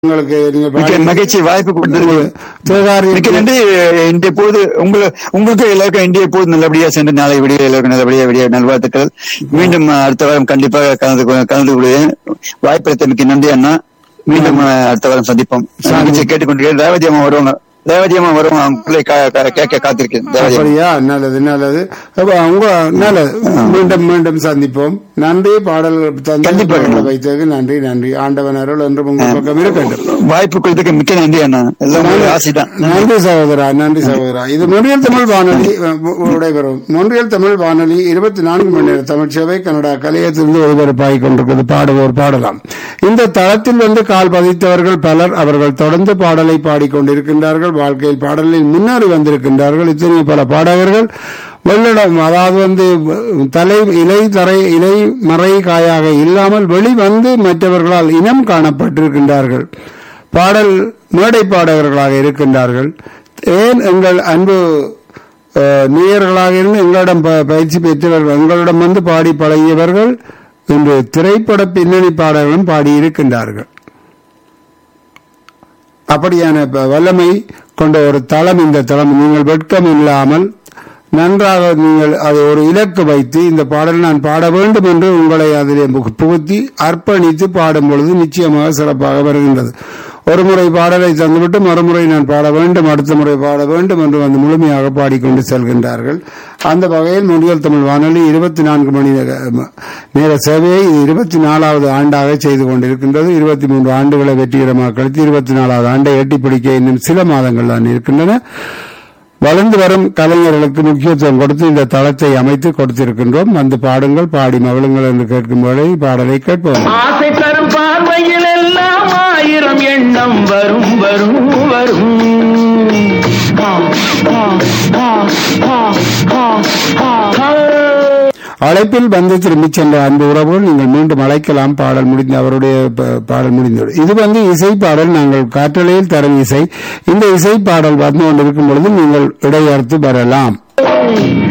உங்களுக்கு நீங்க மிக்க பாடி- மகிழ்ச்சி வாய்ப்பு கொடுத்தது சிவகாரி மிக்க நன்றி இன்றைய பொழுது உங்களை உங்களுக்கு எல்லாருக்கும் இன்றைய பொழுது நல்லபடியா சென்று நாளை விடிய எல்லாருக்கும் நல்லபடியா விடிய நல்வாழ்த்துக்கள் மீண்டும் அஹ், அடுத்த வாரம் கண்டிப்பாக கலந்து கொ- கலந்து கொள்வேன் வாய்ப்பு மிக்க நன்றி அண்ணா மீண்டும் அஹ், அடுத்த வாரம் சந்திப்போம் நிகழ்ச்சியை கேட்டுக்கொண்டிருக்கேன் ரேவதி அம்மா வருவாங்க ரேவதி அம்மா வருவாங்க அவங்க பிள்ளை கா- கா- கேட்க காத்திருக்கேன் ரேவதி அம்மா. அப்படியா நல்லது நல்லது அப்ப உங்க நல்லது மீண்டும் மீண்டும் சந்திப்போம் நன்றி பாடல் தந்து கண்டிப்பா. பாடல் வைத்ததுக்கு நன்றி நன்றி ஆண்டவன் அருள் என்று உங்கள் பக்கம் இருக்கட்டும் வாய்ப்பு கொடுத்ததுக்கு மிக்க நன்றி அண்ணா எல்லாம் உங்களுடைய ஆசைதான் நன்றி சகோதரா நன்றி சகோதரா இது மொழியல் தமிழ் வானொலி அஹ், விடைபெறும் மொன்றியல் தமிழ் வானொலி இருபத்தி நான்கு மணி நேர தமிழ் சேவை கனடா கலையத்திலிருந்து ஒளிபரப்பாகிக் கொண்டிருக்கிறது பாடுவோர் பாடலாம் இந்த தளத்தில் வந்து கால் பதித்தவர்கள் பலர் அவர்கள் தொடர்ந்து பாடலை பாடிக்கொண்டிருக்கின்றார்கள் வாழ்க்கையில் பாடலில் முன்னேறி வந்திருக்கின்றார்கள் இத்தனை பல பாடகர்கள் வெள்ளிடம் அதாவது வந்து தலை இலை தரை இலை மறை காயாக இல்லாமல் வெளிவந்து மற்றவர்களால் இனம் காணப்பட்டிருக்கின்றார்கள் பாடல் மேடை பாடகர்களாக இருக்கின்றார்கள் ஏன் எங்கள் அன்பு அஹ், நேயர்களாக இருந்து எங்களிடம் ப- பயிற்சி பெற்றவர்கள் எங்களிடம் வந்து பாடி பழகியவர்கள் இன்று திரைப்பட பின்னணி பாடல்களும் பாடி இருக்கின்றார்கள் அப்படியான ப- வல்லமை கொண்ட ஒரு தளம் இந்த தளம் நீங்கள் வெட்கம் இல்லாமல் நன்றாக நீங்கள் அதை ஒரு இலக்கு வைத்து இந்த பாடல் நான் பாட வேண்டும் என்று உங்களை அதிலே புகு- புகுத்தி அர்ப்பணித்து பாடும் பொழுது நிச்சயமாக சிறப்பாக வருகின்றது ஒரு முறை பாடலை தந்துவிட்டு மறுமுறை நான் பாட வேண்டும் அடுத்த முறை பாட வேண்டும் என்று வந்து முழுமையாக பாடிக்கொண்டு செல்கின்றார்கள் அந்த வகையில் முன்னியல் தமிழ் வானொலி இருபத்தி நான்கு மணி நேர- நேர சேவையை இது இருபத்தி நாலாவது ஆண்டாக செய்து கொண்டிருக்கின்றது இருபத்தி மூன்று ஆண்டுகளை வெற்றிகரமாக கழித்து இருபத்தி நாலாவது ஆண்டை எட்டி பிடிக்க இன்னும் சில மாதங்கள் தான் இருக்கின்றன வளர்ந்து வரும் கலைஞர்களுக்கு முக்கியத்துவம் கொடுத்து இந்த தளத்தை அமைத்து கொடுத்திருக்கின்றோம் வந்து பாடுங்கள் பாடி மகளுங்கள் என்று கேட்கும் வேளை பாடலை கேட்போம் ஆசை தரும் பார்வையில் எல்லாம் ஆயிரம் எண்ணம் வரும் வரும் வரும் ஆ, ஆ, ஆ, ஆ, ஆ, ஆ, ஆ. அழைப்பில் வந்து திரும்பிச் சென்ற அன்பு உறவுகள் நீங்கள் மீண்டும் அழைக்கலாம் பாடல் முடிந்த அவருடைய ப- பாடல் முடிந்தது இது வந்து இசை பாடல் நாங்கள் காற்றலையில் தரும் இசை இந்த இசை பாடல் வந்து கொண்டிருக்கும் பொழுது நீங்கள் இடையறுத்து வரலாம்